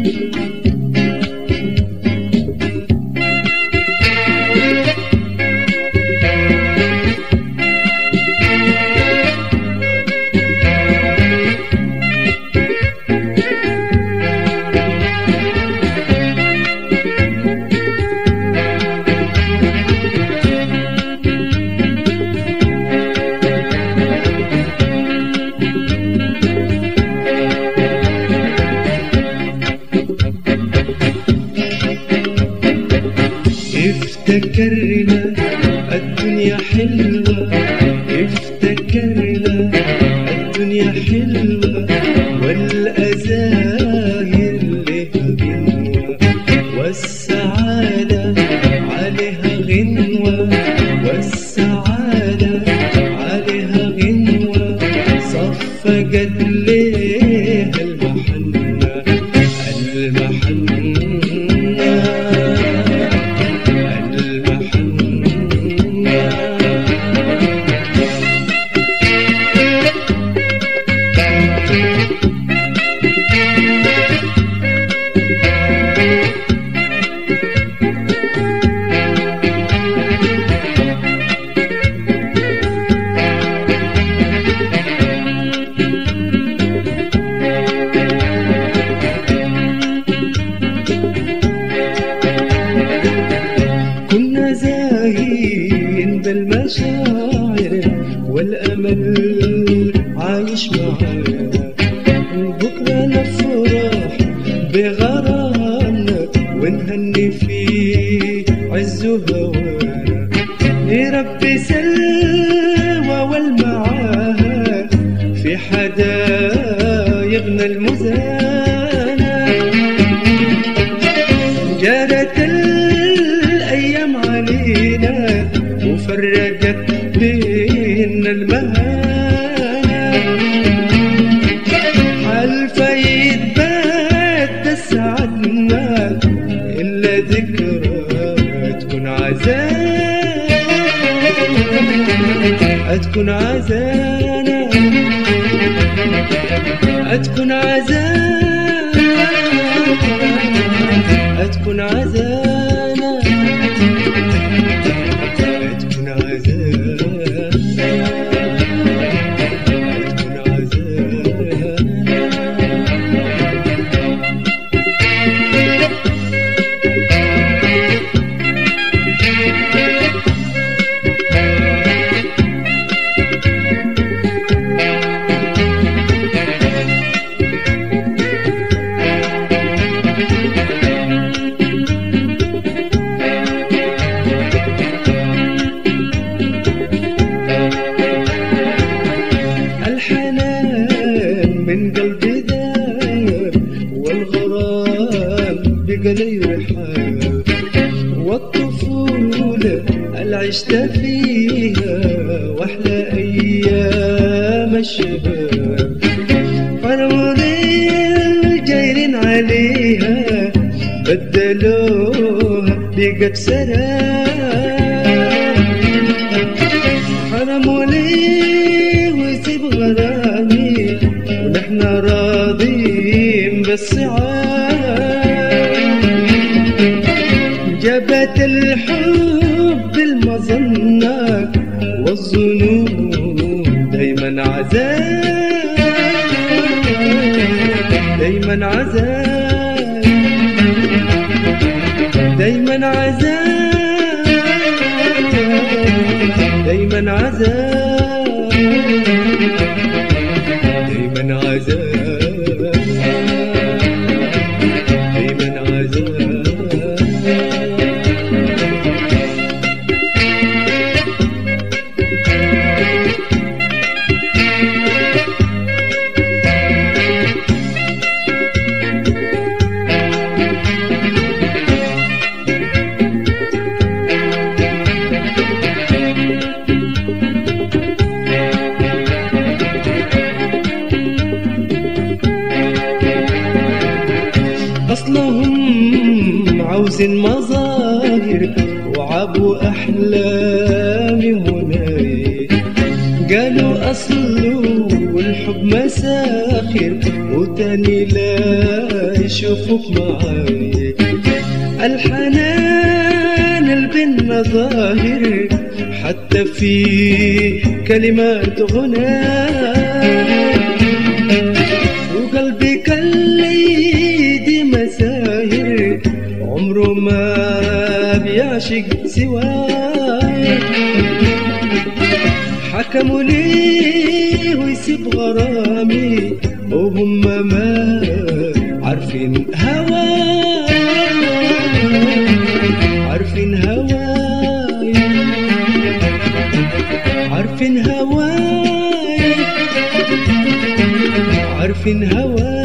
افتكرنا الدنيا حلوة افتكرنا الدنيا حلوة والأزاهر لها غنوة والسعادة عليها غنوة والسعادة عليها غنوة صفقت ليها المحنة المحنة كنا زاهين بالمشاعر والأمل عايش معانا بكرة نفرح بغرامنا ونهني في عز هوانا يا ربي سلوى والمعاها في حدايقنا المزانة جرت الأيام علينا وفرقت بينا المهانة حلفة يتبات تسعدنا إلا ذكرى تكون عزانا تكون عزانا تكون عزانا تكون عزانا تكون عزانا تكون عزانا الحنان من قلبي ذاب والغرام بقلي رحاب والطفولة اللي عشت فيها واحلى ايام الشباب فرموني جايرين عليها بدلوها بقت سلام حرموا لي وسيب غرامي ونحن راضين بالصعاب جابت الحب المظنة والظنون دايما عذاب دايما عذاب دايما عذاب دايما عذاب دايما عذاب دايما عذاب أصلهم عاوزين مظاهر وعبوا أحلامي ومناي قالوا أصله والحب مساخر تاني لا يشوفوك معاي الحنان البن مظاهر حتى في كلمات غناء وقلبي كاللي دي مساهر عمره ما بيعشق سواي حكموا لي ويسيب غرامي وهم ما عارفين هواي عارفين هواي عارفين هواي عارفين هواي